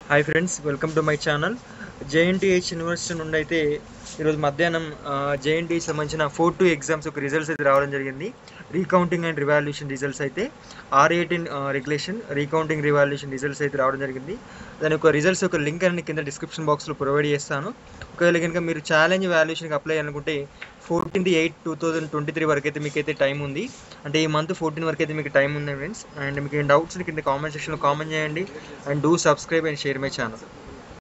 hi friends welcome to my channel JNTH university నుండి అయితే ఈరోజు మధ్యాహ్నం జేఎన్టీ సంబంధించిన ఫోర్ టూ ఎగ్జామ్స్ ఒక రిజల్ట్స్ అయితే రావడం జరిగింది రీకౌంటింగ్ అండ్ రివాల్యూషన్ రిజల్ట్స్ అయితే R eighteen regulation recounting revaluation results అయితే రావడం జరిగింది దాని యొక్క రిజల్ట్స్ యొక్క లింక్ అనేది కింద డిస్క్రిప్షన్ బాక్స్లో ప్రొవైడ్ చేస్తాను ఒకవేళ కనుక మీరు ఛాలెంజ్ వాల్యుయేషన్కి అప్లై అనుకుంటే fourteenth eight two thousand twenty three వరకు అయితే మీకైతే టైం ఉంది అంటే ఈ మంత్ ఫోర్టీన్ వరకు అయితే మీకు టైం ఉంది ఫ్రెండ్స్ అండ్ మీకు డౌట్స్ కింద కామెంట్ సెక్షన్లో కామెంట్ చేయండి and do subscribe and share my channel